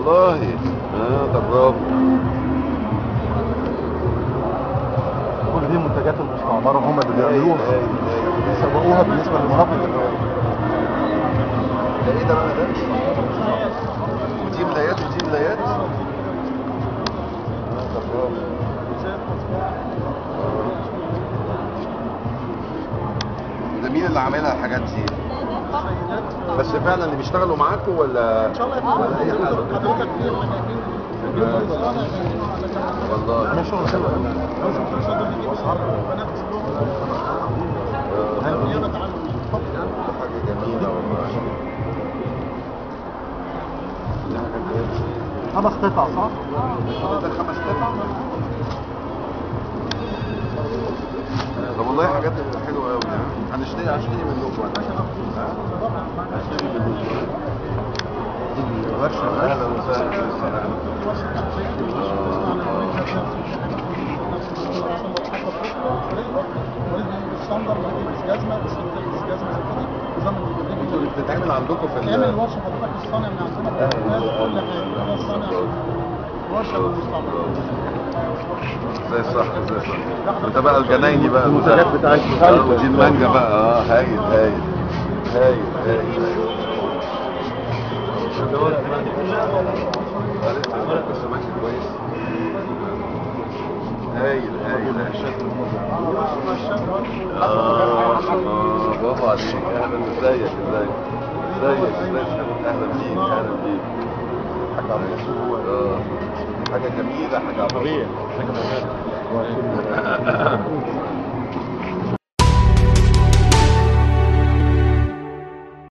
والله اه طب برافو كل دي منتجات المستعمره هم اللي بيعملوها هايل، هايل، هايل. سبقوها بالنسبه للمناطق ده ايه ده بقى ده؟ ودي ملايات ودي ملايات اه طب برافو ده مين اللي عاملها الحاجات دي؟ بس فعلا اللي بيشتغلوا معاكم ولا ان شاء الله ولا اي حد؟ حضرتك في والله مش شغل حلو حاجة جميلة والله دي حاجة كويسة. خمس قطع صح؟ ده خمس قطع طب والله حاجات حلوة قوي يعني هنشتري هشتري منكم انا ها؟ هشتري منكم ورشة اهلا وسهلا الستاندر بتلبس جزمه بس بتلبس جزمه زي كده نظام انتوا اللي بتتعمل عندكم في كامل ال الورشه حضرتك الصانع من عندنا بالكتاب كل حاجه هو الصانع ورشه والمستعمره زي صح زي صح وده بقى الجنايني بقى المنتجات بتاعتكم. آه، ودي المانجا بقى اه هايل هايل هايل هايل بس ماشي كويس هايل هايل اه اه برافو عليك اهلا ازيك ازيك ازيك ازيك اهلا بيك اهلا بيك حاجة اه حاجة جميلة حاجة طبيعية حاجة